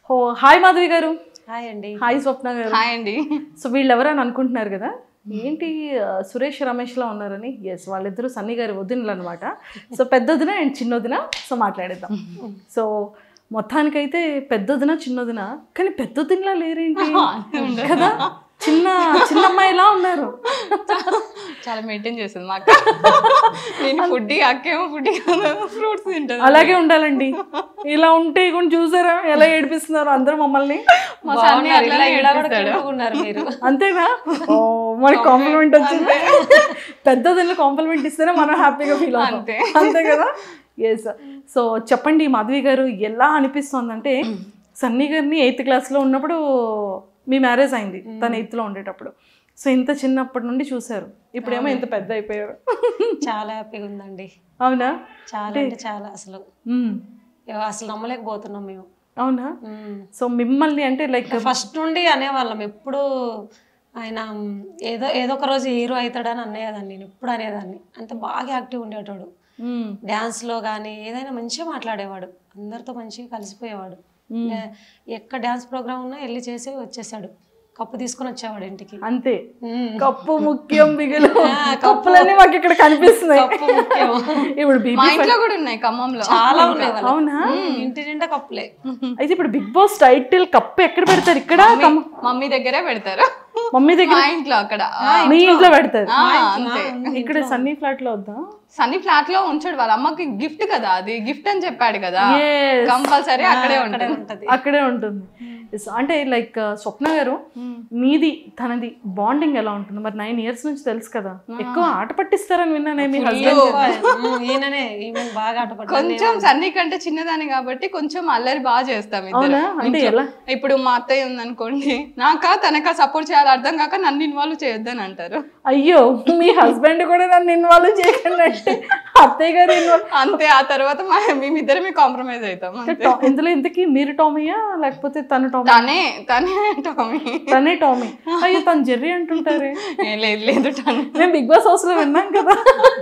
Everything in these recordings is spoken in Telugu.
ఓ హాయ్ మాధవి గారు హాయ్ అండి హాయ్ స్వప్న గారు హాయ్ అండి సో వీళ్ళు ఎవరని అనుకుంటున్నారు కదా ఏంటి ఆ, సురేష్ రమేష్లా ఉన్నారని ఎస్ వాళ్ళిద్దరూ సన్నీ గారి వదినలు అనమాట సో పెద్దదిన అండ్ చిన్నదిన సో మాట్లాడేద్దాం సో మొత్తానికైతే పెద్దదిన చిన్నదిన కానీ పెద్దదినలా లేరేంటి కదా చిన్న చిన్న అమ్మాయిలా ఉన్నారు చాలా మెయింటైన్ చేస్తుంది మాకు నేను ఫుడ్ అక్కేమో ఫుడ్ ఫ్రూట్స్ తింటుంది అలాగే ఉండాలండి ఇలా ఉంటే కూడా చూసారా ఎలా ఏడిపిస్తున్నారు అందరూ మమ్మల్ని మా సన్ని బాగున్నారు. ఇలా అట్లానే ఇలా కూడా ఏడిపిస్తాడు. cute గా ఉన్నారు మీరు అంతేనా ఓ మనకి కాంప్లిమెంట్ వచ్చింది పెద్దదిలో కాంప్లిమెంట్ ఇస్తేనే మనం హ్యాపీగా ఫీల్ అవుతాం అంతే. అంతే కదా ఎస్ సో చెప్పండి మాధవి గారు ఎలా అనిపిస్తోందంటే సన్నీ గారిని ఎయిత్ క్లాస్లో ఉన్నప్పుడు మీ మ్యారేజ్ అయింది తను ఎయిత్లో ఉండేటప్పుడు సో ఇంత చిన్నప్పటి నుండి చూశారు ఇప్పుడేమో ఇంత పెద్ద అయిపోయారు చాలా హ్యాపీగా ఉందండి అవునా చాలా అంటే చాలా అసలు మ్మ్. అసలు నమ్మలేకపోతున్నాం మేము అవునా సో మిమ్మల్ని అంటే లైక్ ఫస్ట్ నుండి అనేవాళ్ళం ఎప్పుడు ఆయన ఏదో ఏదో ఒక రోజు హీరో అవుతాడని అనేదాన్ని నేను ఎప్పుడు అనేదాన్ని అంత బాగా యాక్టివ్ ఉండేటోడు డ్యాన్స్లో కానీ ఏదైనా మంచిగా మాట్లాడేవాడు అందరితో మంచిగా కలిసిపోయేవాడు ఏ- ఎక్కడ డ్యాన్స్ ప్రోగ్రామ్ ఉన్నా వెళ్ళి చేసి వచ్చేసాడు కప్పు తీసుకొని వచ్చేవాడు ఇంటికి అంతే మ్మ్. కప్పు ముఖ్యం మిగిలి కప్పులన్నీ మాకు ఇక్కడ కనిపిస్తున్నాయి కప్పు ముఖ్యం. ఇప్పుడు బీబీ మా ఇంట్లో కూడా ఉన్నాయి ఖమ్మంలో చాలా ఉన్నాయి వాళ్ళకి. అవునా ఇంటి నిండా కప్పులే అయితే ఇప్పుడు బిగ్ బాస్ టైటిల్ కప్పు ఎక్కడ పెడతారు ఇక్కడ కమ్మ- మమ్మీ దగ్గరే పెడతారు మమ్మీ దగ్గర మా ఇంట్లో అక్కడ మీ ఇంట్లో పెడతారు ఆ, అంతే ఇక్కడ సన్నీ ఫ్లాట్ లో వద్దా సన్నీ ఫ్లాట్ లో ఉంచాడు వాళ్ళ అమ్మకి గిఫ్ట్ కదా అది గిఫ్ట్ అని చెప్పాడు కదా Yes. కంపల్సరీ అక్కడే ఉంటుంది ఉంటది అక్కడే ఉంటుంది Yes, అంటే లైక్ స్వప్న గారు మీది తనది బాండింగ్ ఎలా ఉంటుంది మరి నైన్ ఇయర్స్ నుంచి తెలుసు కదా ఎక్కువ ఆట పట్టిస్తారని విన్నానే మీ హస్బెండ్ మ్మ్. ఈయననే ఈమె బాగా ఆటపడ్డా కొంచెం సన్నీ కంటే చిన్నదాని కాబట్టి కొంచెం అల్లరి బాగా చేస్తాం ఇద్దరు అవునా అంటే ఎలా ఇప్పుడు మా అత్తయ్య ఉందనుకోండి నాకా తనకా సపోర్ట్ చేయాలి అర్థం కాక నన్ను ఇన్వాల్వ్ చేయొద్దని అంటారు అయ్యో మీ హస్బెండ్ కూడా నన్ను ఇన్వాల్వ్ చేయకండి అంటే అత్తయ్య గారు ఇన్వాల్వ్ అంతే ఆ తర్వాత మా మేమిద్దరమే కాంప్రమైజ్ అవుతాం అంతే. ఇందులో ఇంతకీ మీరు టామీయా లేకపోతే తను టామీ తనే తనే టామీ తనే టామీ అయ్యో తను జెర్రీ అంటుంటారే ఏ లేదు లేదు తనే మేము బిగ్ బాస్ హౌస్ లో విన్నాం కదా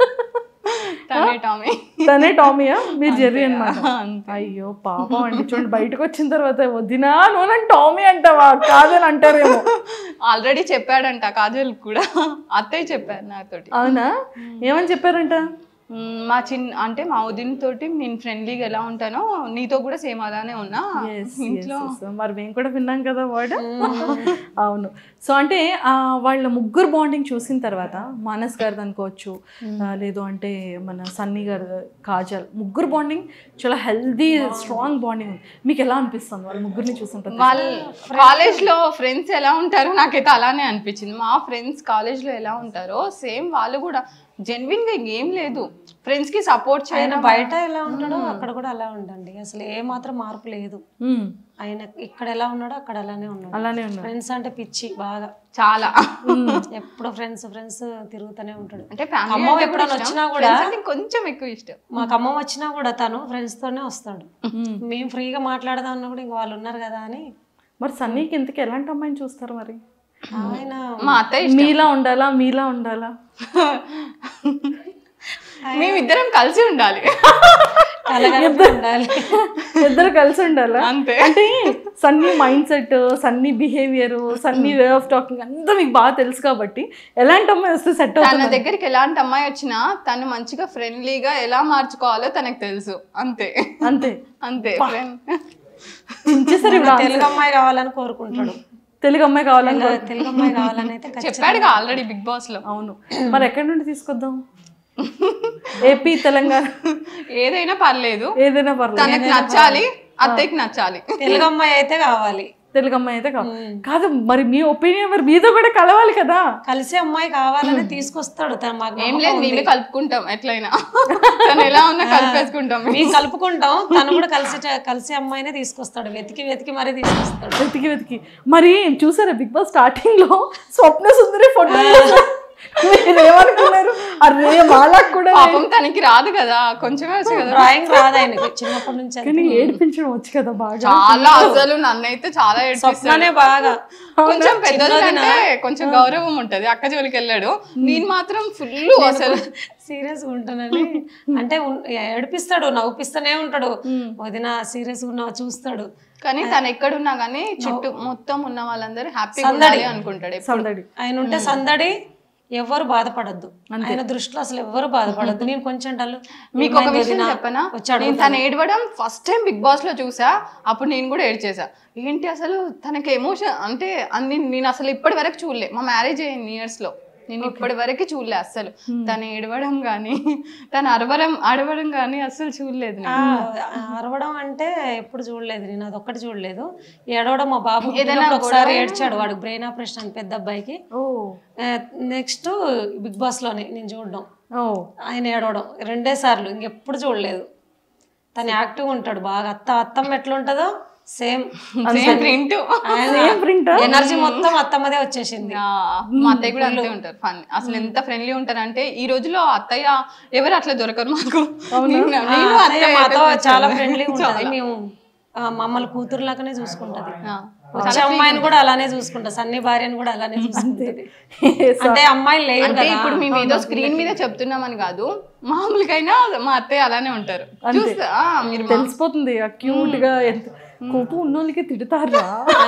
తనే టామీ తనే టామీయా మీరు జెర్రీ అన్నమాట అంతే. అయ్యో పాపం అండి చూడండి బయటకు వచ్చిన తర్వాత వద్దినా నువ్వు నన్ను టామీ అంటావా కాదని అంటారేమో ఆల్రెడీ చెప్పాడంట కాజల్ కూడా అత్తయ్య చెప్పారు నాతోటి అవునా ఏమని చెప్పారంట మ్మ్, మా చిన్న అంటే మా వదిన తోటి నేను ఫ్రెండ్లీగా ఎలా ఉంటానో నీతో కూడా సేమ్ అలానే ఉన్నా Yes, ఇంట్లో yes, yes. మరి మేము కూడా విన్నాం కదా వర్డ్ అవును సో అంటే ఆ, వాళ్ళ ముగ్గురు బాండింగ్ చూసిన తర్వాత మానస్ గారిది అనుకోవచ్చు ఆ, లేదు అంటే మన సన్నీ గారు కాజల్ ముగ్గురు బాండింగ్ చాలా హెల్దీ స్ట్రాంగ్ బాండింగ్ ఉంది మీకు ఎలా అనిపిస్తుంది వాళ్ళ ముగ్గురిని చూస్తుంటారు వాళ్ళ కాలేజ్ లో ఫ్రెండ్స్ ఎలా ఉంటారో నాకైతే అలానే అనిపించింది మా ఫ్రెండ్స్ కాలేజ్ లో ఎలా ఉంటారో సేమ్ వాళ్ళు కూడా జెన్విన్ గా ఏం లేదు ఫ్రెండ్స్ కి సపోర్ట్ ఆయన చేయడం బయట ఎలా ఉంటాడో అక్కడ కూడా అలా ఉండండి అసలు ఏ మాత్రం మార్పు లేదు మ్మ్. ఆయన ఇక్కడ ఎలా ఉన్నాడో అక్కడ అలానే ఉన్నాడు అలానే ఉన్నారు ఫ్రెండ్స్ అంటే పిచ్చి బాగా చాలా ఎప్పుడు ఫ్రెండ్స్ ఫ్రెండ్స్ తిరుగుతూనే ఉంటాడు అంటే ఖమ్మం ఫ్యామిలీ ఎప్పుడైనా వచ్చినా కూడా కొంచెం ఎక్కువ ఇష్టం మా ఖమ్మం వచ్చినా కూడా తను ఫ్రెండ్స్ తోనే వస్తాడు మేము ఫ్రీగా మాట్లాడదాం అన్నా కూడా ఇంక వాళ్ళు ఉన్నారు కదా అని మరి సన్నీకి ఇంతకి ఎలాంటి అమ్మాయిని చూస్తారు మరి ఆయన మా అత్తయ్య మీలా ఉండాలా మీలా ఉండాలా మేమిద్దరం కలిసి ఉండాలి కలగలిపి ఉండాలి ఇద్దరు కలిసి ఉండాలా అంతే అంటే Sunny mind set Sunny behaviour Sunny way of talking అంతా మీకు బాగా తెలుసు కాబట్టి ఎలాంటి అమ్మాయి వస్తే సెట్ తన అవుతుంది దగ్గరికి ఎలాంటి అమ్మాయి వచ్చినా తను మంచిగా ఫ్రెండ్లీగా ఎలా మార్చుకోవాలో తనకు తెలుసు అంతే అంతే అంతే friend. చించేసరి తెలుగు అమ్మాయి కావాలని కోరుకుంటాడు తెలుగు అమ్మాయి కావాలని తెలుగు అమ్మాయి కావాలని అయితే ఖచ్చితంగా చెప్పాడుగా ఆల్రెడీ బిగ్ బాస్ లో అవును మరి ఎక్కడి నుండి తీసుకొద్దాం ఏపీ తెలంగాణ ఏదైనా పర్లేదు ఏదైనా పర్లేదు తనకు నచ్చాలి అత్తయ్యకి నచ్చాలి తెలుగు అమ్మాయి అయితే కావాలి తెలుగు అమ్మాయి అయితే కాదు కాదు మరి మీ ఒపీనియన్ మరి మీతో కూడా కలవాలి కదా కలిసే అమ్మాయి కావాలని తీసుకొస్తాడు తను మాకు ఏం నమ్మకం లేదు ఉంది. మేమే కలుపుకుంటాం ఎట్లయినా తను ఎలా ఉన్నా కలిపేసుకుంటాం మేము కలుపుకుంటాం తను కూడా కలిసి కలిసే అమ్మాయినే తీసుకొస్తాడు వెతికి వెతికి మరీ తీసుకొస్తాడు వెతికి వెతికి మరి చూసారా బిగ్ బాస్ స్టార్టింగ్ లో స్వప్న సుందరి ఫోటో మీరు ఏమనుకున్నారు అరే మాలకు కూడా పాపం తనకి రాదు కదా కొంచెమే వచ్చు కదా డ్రాయింగ్ రాదు ఆయనకి చిన్నప్పటి నుంచి అంతే. కానీ ఏడిపించడం వచ్చు కదా బాగా చాలా అసలు నన్నైతే చాలా ఏడ్పిస్తాడు స్వప్ననే బాగా కొంచెం పెద్దదంటే కొంచెం గౌరవం ఉంటది అక్క జోలికి వెళ్ళాడు నేను మాత్రం ఫుల్ అసలు సీరియస్ ఉంటానని అంటే ఉన్- ఏడిపిస్తాడు నవ్వుపిస్తూనే ఉంటాడు వదిన సీరియస్ ఉన్నావు చూస్తాడు కానీ తను ఎక్కడున్నా కానీ చుట్టూ మొత్తం ఉన్న వాళ్ళందరూ హ్యాపీగా ఉండాలి అనుకుంటాడు ఎప్పుడు. సందడి ఆయన ఉంటే సందడి ఎవ్వరు బాధపడద్దు ఆయన దృష్టిలో అసలు ఎవ్వరు బాధపడద్దు నేను కొంచెం డల్ మీకు ఒక విషయం చెప్పనా నేను తను ఏడవడం ఫస్ట్ టైం బిగ్ బాస్ లో చూసా అప్పుడు నేను కూడా ఏడ్చేసా ఏంటి అసలు తనకి ఎమోషన్ అంటే అన్ని నేను అసలు ఇప్పటి వరకు చూడలే మా మ్యారేజ్ అయింది ఇయర్స్ లో నేను ఇప్పటి వరకు చూడలే అస్సలు తను ఏడవడం కానీ తను అరవడం అడవడం కానీ అస్సలు చూడలేదు నేను. ఆ, అరవడం అంటే ఎప్పుడు చూడలేదు నేను అదొక్కటి చూడలేదు ఏడవడం మా బాబు పుట్టినప్పుడు ఒకసారి ఏడ్చాడు వాడు బ్రెయిన్ ఆపరేషన్ అని పెద్ద అబ్బాయికి ఓ నెక్స్ట్ బిగ్ బాస్ లోనే నేను చూడడం ఓ ఆయన ఏడవడం రెండే సార్లు ఇంకెప్పుడు చూడలేదు తను యాక్టివ్ ఉంటాడు బాగా అత్త అత్తమ్మ ఎట్లుంటుందో same same print same print energy మొత్తం అత్తమ్మదే వచ్చేసింది మా అత్తయ్య కూడా అంతే ఉంటారు ఫన్ అసలు ఎంత ఫ్రెండ్లీ ఉంటారు అంటే ఈ రోజులో అత్తయ్య ఎవరు అట్లా దొరకరు మాకు నేను- నేను అత్తయ్య అత్తయ్య మాతో అయితే చాలా వచ్చాను. ఫ్రెండ్లీ ఉంటుంది మేము ఆ, మమ్మల్ని కూతురులాగానే చూసుకుంటది ఆ. వచ్చే అమ్మాయిని కూడా అలానే చూసుకుంటా సన్ని భార్యని కూడా అలానే చూసుకుంటది అంటే అమ్మాయిలు లేరు అంటే కదా ఇప్పుడు మేము ఏదో స్క్రీన్ మీద చెప్తున్నామని కాదు మామూలుగైనా మా అత్తయ్య అలానే ఉంటారు చూస్తా ఆ, మీరు మా- తెలిసిపోతుంది ఆ క్యూట్ గా ఎంత కోపం ఉన్నోళ్ళకి తిడతారా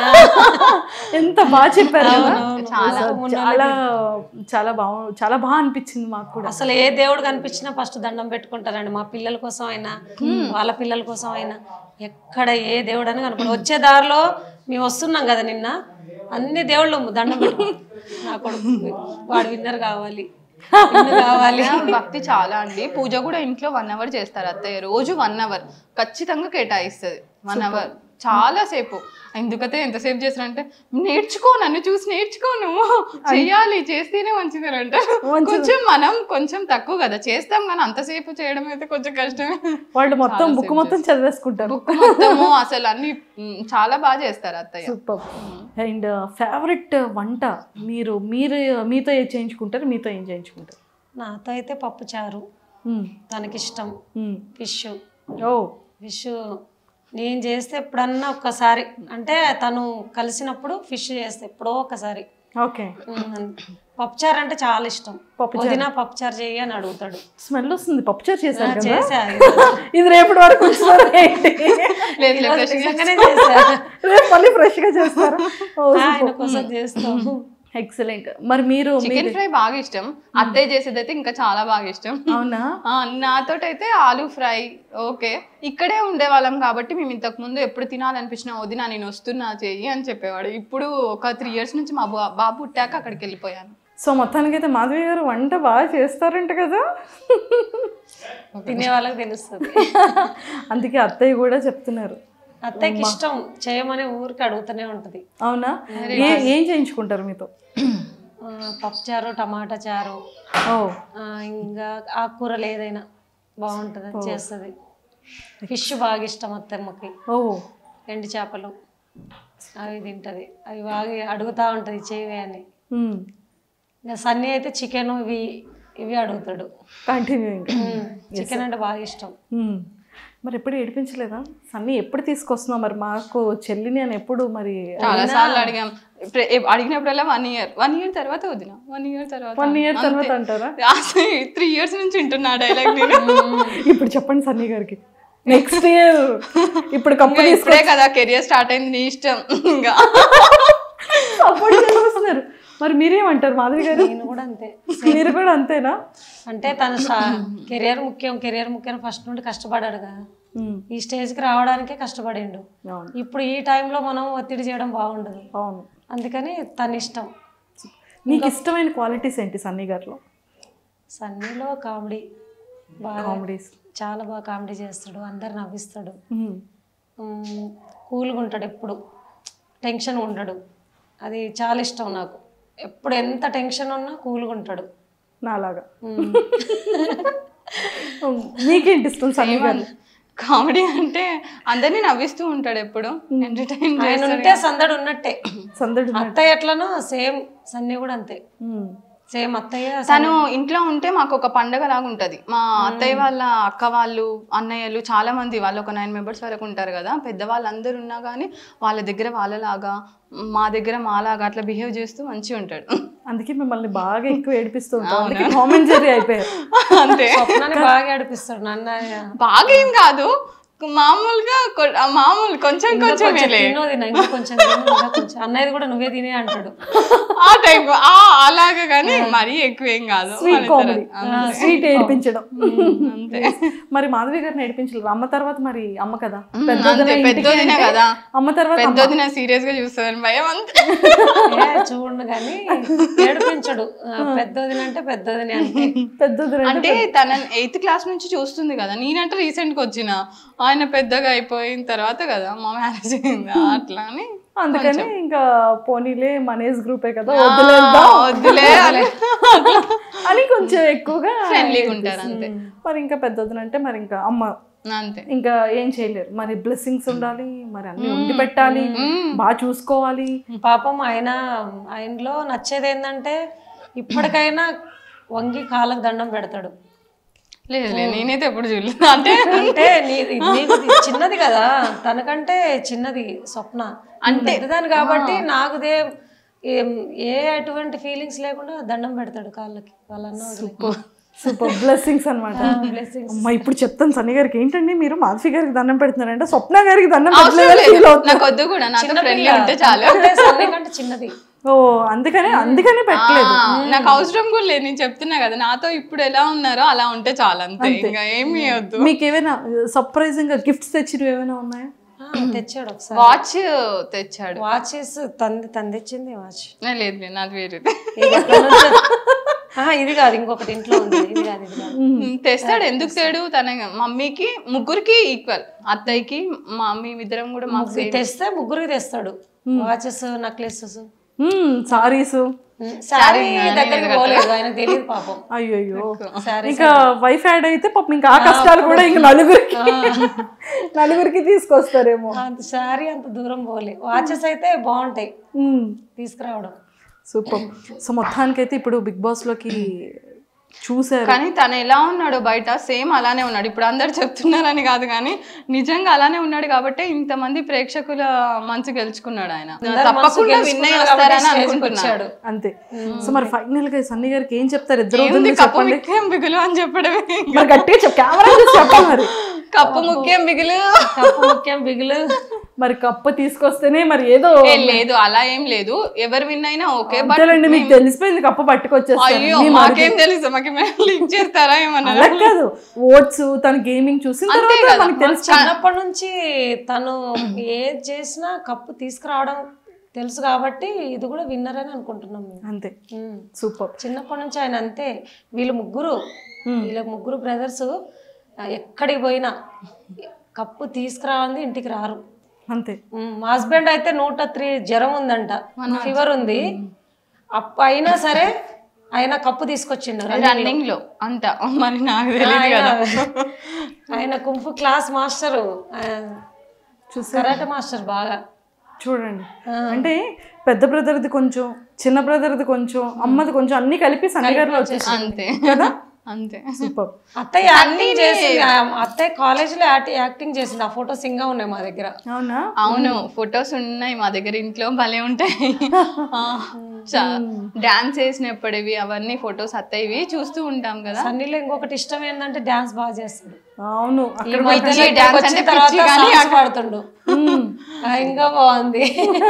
ఎంత బాగా చెప్పారు కదా చాలా. అసలు చాలా చాలా బాగు చాలా బాగా అనిపించింది మాకు కూడా అసలు ఏ దేవుడు కనిపించినా ఫస్ట్ దండం పెట్టుకుంటారండి మా పిల్లల కోసం అయినా వాళ్ళ పిల్లల కోసం అయినా ఎక్కడ ఏ దేవుడు అని కనుక వచ్చే దారిలో మేము వస్తున్నాం కదా నిన్న అన్ని దేవుళ్ళు దండం పెట్టుకో నా కొడుకు వాడు విన్నర్ కావాలి విన్నర్ కావాలి భక్తి చాలా అండి పూజ కూడా ఇంట్లో వన్ అవర్ చేస్తారు అత్తయ్య రోజు వన్ అవర్ ఖచ్చితంగా కేటాయిస్తుంది వన్ అవర్ చాలా సేపు ఎందుకతే ఎంతసేపు చేస్తారంటే నేర్చుకో నన్ను చూసి నేర్చుకోను చెయ్యాలి చేస్తేనే మంచిది అని అంటారు కొంచెం మనం కొంచెం తక్కువ కదా చేస్తాం కానీ అంతసేపు చేయడం అయితే కొంచెం కష్టమే వాళ్ళు మొత్తం బుక్ మొత్తం చదివేసుకుంటారు బుక్ మొత్తము అసలు అన్ని మ్, చాలా బాగా చేస్తారు అత్తయ్య సూపర్ అండ్ ఫేవరెట్ వంట మీరు మీరు మీతో ఏం చేయించుకుంటారు మీతో ఏం చేయించుకుంటారు నాతో అయితే పప్పు చారు మ్మ్. తనకిష్టం మ్మ్. ఫిష్ ఓ ఫిష్ నేను చేస్తే ఎప్పుడన్నా ఒక్కసారి అంటే తను కలిసినప్పుడు ఫిష్ చేస్తే ఎప్పుడో ఒకసారి ఓకే ఉమ్, పప్పుచారు అంటే చాలా ఇష్టం పప్పుచారు. వదిన పప్పుచారు చెయ్యి అని అడుగుతాడు స్మెల్ వస్తుంది పప్పుచారు చేశారు కదా చేసా ఇది రేపటి వరకు ఉంచుతారా ఏంటి? లేదు లేదు fresh గా నిజంగానే చేసా రేపు మళ్ళీ ఫ్రెష్ గా చేస్తారా ఆయన కోసం చేస్తాం ఎక్సలెంట్ మరి మీరు చికెన్ ఫ్రై బాగా ఇష్టం అత్తయ్య చేసేది అయితే ఇంకా చాలా బాగా ఇష్టం అవునా నాతోటైతే ఆలూ ఫ్రై ఓకే ఇక్కడే ఉండేవాళ్ళం కాబట్టి మేము ఇంతకు ముందు ఎప్పుడు తినాలనిపించినా వదినా నేను వస్తున్నా చెయ్యి అని చెప్పేవాడు ఇప్పుడు ఒక త్రీ ఇయర్స్ నుంచి మా బా- బాబు పుట్టాక అక్కడికి వెళ్ళిపోయాను సో మొత్తానికైతే మాధవి గారు వంట బాగా చేస్తారంట కదా తినే వాళ్ళకి తెలుస్తుంది అందుకే అత్తయ్య కూడా చెప్తున్నారు అత్తయ్యకి ఇష్టం చేయమని ఊరికి అడుగుతూనే ఉంటది అవునా ఏ ఏం చేయించుకుంటారు మీతో ఆ, పప్పుచారు టమాటా చారు ఓ ఆ, ఇంకా ఆకుకూరలు ఏదైనా బాగుంటుంది అది చేస్తుంది ఫిష్ బాగా ఇష్టం అత్తమ్మకి ఓ ఎండు చేపలు అవి తింటది అవి బాగా అడుగుతా ఉంటది చేయవే అని మ్మ్. ఇంకా సన్నీ అయితే చికెన్ ఇవి ఇవి అడుగుతాడు కంటిన్యూ ఇంకా చికెన్ అంటే బాగా ఇష్టం మ్మ్. మరి ఎప్పుడు ఏడిపించలేదా సన్నీ ఎప్పుడు తీసుకొస్తున్నావు మరి మాకు చెల్లిని అని ఎప్పుడు మరి చాలా సార్లు అడిగాం ఇప్పుడు ఎ- అడిగినప్పుడల్లా వన్ ఇయర్ వన్ ఇయర్ తర్వాత వదిన వన్ ఇయర్ తర్వాత వన్ ఇయర్ తర్వాత అంటారా త్రీ ఇయర్స్ నుంచి వింటున్నా డైలాగ్ నేను ఇప్పుడు చెప్పండి సన్నీ గారికి నెక్స్ట్ ఇయర్ ఇప్పుడు కంపెనీ ఇప్పుడే కదా కెరియర్ స్టార్ట్ అయింది నీ ఇష్టం ఇంకా సపోర్ట్ చేస్తున్నారు మరి మీరేమంటారు మాధవి గారు నేను కూడా అంతే మీరు కూడా అంతేనా అంటే తన కెరియర్ ముఖ్యం కెరియర్ ముఖ్యం ఫస్ట్ నుండి కష్టపడాడు కదా మ్మ్. ఈ స్టేజ్కి రావడానికే కష్టపడిండు అవును ఇప్పుడు ఈ టైంలో మనం ఒత్తిడి చేయడం బాగుండదు అవును అందుకని తన ఇష్టం నీకు ఇష్టమైన క్వాలిటీస్ ఏంటి సన్నీ గారిలో సన్నీలో కామెడీ బాగా కామెడీస్ చాలా బాగా కామెడీ చేస్తాడు అందరు నవ్విస్తాడు ఉమ్, కూల్గా ఉంటాడు ఎప్పుడు టెన్షన్ ఉండడు అది చాలా ఇష్టం నాకు ఎప్పుడు ఎంత టెన్షన్ ఉన్నా కూల్గా ఉంటాడు నాలాగా ఉమ్. మీకేంటి ఇష్టం సన్నీ గారు కామెడీ అంటే అందరినీ నవ్విస్తూ ఉంటాడు ఎప్పుడు ఎంటర్టైన్ ఆయన ఉంటే సందడు ఉన్నట్టే సందడి అత్తయ్య ఎట్లనో సేమ్ సన్నీ కూడా అంతే మ్మ్. సేమ్ అత్తయ్య తను ఇంట్లో ఉంటే మాకు ఒక పండగ లాగా ఉంటది మా అత్తయ్య వాళ్ళ అక్క వాళ్ళు అన్నయ్యలు చాలా మంది వాళ్ళు ఒక నైన్ మెంబర్స్ వరకు ఉంటారు కదా పెద్దవాళ్ళు అందరు ఉన్నా కానీ వాళ్ళ దగ్గర వాళ్ళలాగా మా దగ్గర మాలాగా అట్లా బిహేవ్ చేస్తూ మంచిగా ఉంటాడు అందుకే మిమ్మల్ని బాగా ఎక్కువ ఏడిపిస్తూ ఉంటాం అందుకే కామెంట్ జరీ అయిపోయారు అంతే స్వప్నాన్ని బాగా ఆడిపిస్తాడు నాన్న బాగా ఏం కాదు మామూలుగా కొ- ఆ మామూలు కొంచెం ఇంకా కొంచెం కొంచెం తిను వదినా, ఇంకా కొంచెం తిను, ఇంకా కొంచెం అన్నయ్యది కూడా నువ్వే తినే అంటాడు ఆ టైప్ ఆ అలాగా కానీ మరీ ఎక్కువ ఏం కాదు స్వీట్ కామెడీ అంతే. స్వీట్ ఏడిపించడం అంతే మరి మాధవి గారిని ఏడిపించలేదు అమ్మ తర్వాత మరి అమ్మ కదా అంతే, పెద్దొదిన ఇంటికి పెద్దొదినే అంటే కదా. అమ్మ తర్వాత అమ్మ. పెద్దది నా సీరియస్ గా చూస్తాను భయం అంతే ఏ చూడు కానీ ఏడిపించడు ఆ, పెద్దదిని అంటే పెద్దదిని అంటే పెద్దొదిన అంటే తన ఎయిత్ క్లాస్ నుంచి చూస్తుంది కదా నేనంటే రీసెంట్ గా వచ్చిన ఆయన పెద్దగా అయిపోయిన తర్వాత కదా మా మ్యారేజ్ అయింది అట్లా అని అందుకని ఇంకా పోనీలే మనేజ్ గ్రూపే కదా ఆ, వదిలేద్దాం వద్దులే అని అని కొంచెం ఎక్కువగా ఫ్రెండ్లీగా ఉంటారు అంతే మరి ఇంకా పెద్దొదిన అంటే మరి ఇంకా అమ్మ అంతే ఇంకా ఏం చేయలేరు మరి బ్లెస్సింగ్స్ ఉండాలి మరి అన్ని ఉండి పెట్టాలి బాగా చూసుకోవాలి పాపం ఆయన ఆయనలో నచ్చేది ఏంటంటే ఇప్పటికైనా వంగి కాళ్ళకు దండం పెడతాడు లేదు లేదు నేనైతే ఎప్పుడు చూడలేదు అంటే అంటే నీ- నీకు ఇది చిన్నది కదా తనకంటే చిన్నది స్వప్న అంటే పెద్దదాని కాబట్టి నాకుదే ఏం ఏ అటువంటి ఫీలింగ్స్ లేకుండా దండం పెడతాడు కాళ్ళకి వాళ్ళన్న సూపర్ సూపర్ బ్లెస్సింగ్స్ అనమాట అమ్మ ఇప్పుడు చెప్తాను సన్నీ గారికి ఏంటండి మీరు మాధవి గారికి దండం పెడుతున్నారంటే స్వప్న గారికి దండం అవసరం పెట్టలేదని feel లేదు అవుతున్నా. నాకు వద్దు కూడా నాతో ఫ్రెండ్లీ ఉంటే చాలు కంటే చిన్నది ఓ అందుకనే అందుకనే పెట్టలేదు ఆ, నాకు అవసరం కూడా లేదు నేను చెప్తున్నా కదా నాతో ఇప్పుడు ఎలా ఉన్నారో అలా ఉంటే చాలు అంతే ఇంకా ఏమీ వద్దు మీకు ఏమైనా సర్ప్రైజింగ్ గా గిఫ్ట్స్ తెచ్చినవి ఏమైనా ఉన్నాయా ఆ, తెచ్చాడు ఒకసారి వాచ్ తెచ్చాడు వాచెస్ తంది తంది తెచ్చింది వాచ్ ఏ, లేదు లేదు నాది వేరే ఇది ఎక్కడి నుంచో- ఆహా, ఇది కాదు ఇంకొకటి ఇంట్లో ఉంది ఇది కాదు ఇది కాదు తెస్తాడు ఎందుకు తేడు తన మమ్మీకి ముగ్గురికి ఈక్వల్ అత్తయ్యకి మమ్మీ ఇద్దరం కూడా మాకు ఇది తెస్తే ముగ్గురికి తెస్తాడు వాచెస్ నెక్లెసెస్ సారీస్ సారీ దగ్గరికి పోలేదు ఆయన తెలియదు పాపం అయ్యో సారీ ఇంకా వైఫ్ యాడ్ అయితే పాపం ఇంకా ఆ కష్టాలు కూడా ఇంకా నలుగురికి నలుగురికి తీసుకొస్తారేమో అంత సారీ అంత దూరం పోలే వాచెస్ అయితే బాగుంటాయి తీసుకురావడం సూపర్ సో మొత్తానికైతే ఇప్పుడు బిగ్ బాస్ లోకి చూసారు కానీ తను ఎలా ఉన్నాడో బయట సేమ్ అలానే ఉన్నాడు ఇప్పుడు అందరు చెప్తున్నారని కాదు కానీ నిజంగా అలానే ఉన్నాడు కాబట్టి ఇంతమంది ప్రేక్షకుల మనసు గెలుచుకున్నాడు ఆయన తప్పకుండా విన్ అయ్యి వస్తారని అనుకుంటున్నాడు వచ్చాడు అంతే సో మరి ఫైనల్ గా సన్నీ గారికి ఏం చెప్తారు ఇద్దరు ఏంది వదిలి కప్పు ముఖ్యం బిగులు అని చెప్పడమే మరి గట్టిగా చెప్పు కెమెరా చూసి చెప్పాలి మరి కప్పు ముఖ్యం బిగులు కప్పు ముఖ్యం బిగులు మరి కప్పు తీసుకొస్తేనే మరి ఏదో ఏ, లేదు అలా ఏం లేదు ఎవరు విన్ అయినా ఓకే బట్ అంతేలేండి మీకు తెలిసిపోయింది కప్పు పట్టుకొచ్చేస్తారు అయ్యో మాకేం తెలుసు మాకు లింక్ చేస్తారా ఏమన్నా అలా కాదు ఓట్స్ తన గేమింగ్ చూసిన అంతే తర్వాత కదా. మనకి తెలుసు చిన్నప్పటి నుంచి తను ఏది చేసినా కప్పు తీసుకురావడం తెలుసు కాబట్టి ఇది కూడా విన్నర్ అని అనుకుంటున్నాం మేము అంతే ఉమ్. సూపర్ చిన్నప్పటి నుంచి ఆయన అంతే వీళ్ళు ముగ్గురు వీళ్ళ ముగ్గురు బ్రదర్స్ ఎక్కడికి పోయినా కప్పు తీసుకురావాలి ఇంటికి రారు అంతే ఉమ్, మా హస్బెండ్ అయితే నూట త్రీ జ్వరం ఉందంట ఫీవర్ ఉంది అప్ప అయినా సరే ఆయన కప్పు తీసుకొచ్చిండు రన్నింగ్ లో అంట మరి నాకు తెలియదు కదా ఆయన కుంఫు క్లాస్ మాస్టర్ చూసా కరాటే మాస్టర్ బాగా చూడండి అంటే పెద్ద బ్రదర్ది కొంచెం చిన్న బ్రదర్ది కొంచెం అమ్మది కొంచెం అన్ని కలిపి సన్నీ గారిలో వచ్చేసి అంతే కదా అంతే సూపర్ అత్తయ్య యాక్టింగ్ చేసింది ఆ అత్తయ్య కాలేజ్ లో యాక్టింగ్ చేసింది ఆ ఫోటోస్ ఇంకా ఉన్నాయి మా దగ్గర అవునా అవును ఫొటోస్ ఉన్నాయి మా దగ్గర ఇంట్లో భలే ఉంటాయి డాన్స్ వేసినప్పటివి అవన్నీ ఫొటోస్ అత్తయ్యవి చూస్తూ ఉంటాం కదా సన్నీలో ఇంకొకటి ఇష్టం ఏంటంటే డాన్స్ బాగా చేస్తాడు అవును ఈ అక్కడ మధ్యలో dance ఇక్కడికి వచ్చిన అంటే తర్వాత పిచ్చి కానీ songs పాడుతుండు ఆ, ఇంకా బాగుంది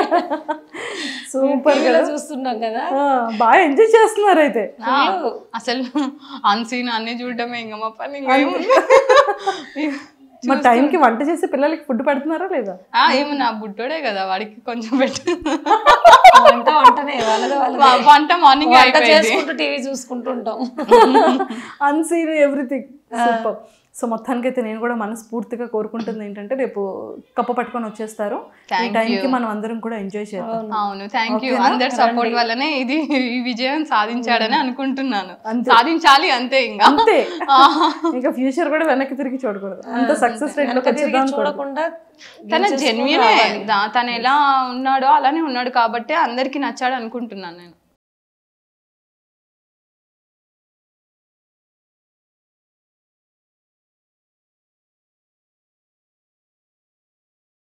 సూపర్ టీవీలో చూస్తున్నాం కదా బాగా ఎంజాయ్ చేస్తున్నారు అయితే ఆ, అసలు అన్సీన్ అన్ని చూడటమే ఇంకా మా పని ఇంకా ఏముంది? మరి టైంకి వంట చేసి పిల్లలకి ఫుడ్ పెడుతున్నారా లేదా ఆ, ఏమో నా బుట్టోడే కదా వాడికి కొంచెం పెట్టు వంట వంటనే వాళ్ళది వాళ్ళది వా- వంట మార్నింగ్ వంట అయిపోయింది చేసుకుంటూ టీవీ చూసుకుంటుంటాం అన్సీన్ ఎవ్రీథింగ్ సూపర్ సో మొత్తానికి అయితే నేను కూడా మనస్ఫూర్తిగా కోరుకుంటుంది ఏంటంటే రేపు కప్ప పట్టుకొని వచ్చేస్తారు ఈ టైంకి మనం అందరం కూడా ఎంజాయ్ చేద్దాం అవును థ్యాంక్ యూ అందరి సపోర్ట్ వల్లనే ఇది ఈ విజయం సాధించాడని అనుకుంటున్నాను సాధించాలి అంతే ఇంకా అంతే ఇంకా ఫ్యూచర్ కూడా వెనక్కి తిరిగి చూడకూడదు అంత సక్సెస్ రేట్ లోకి తిరిగి వచ్చేద్దాం చూడకుండా తన జెన్యునే తను ఎలా ఉన్నాడో అలానే ఉన్నాడు కాబట్టి అందరికి నచ్చాడు అనుకుంటున్నాను నేను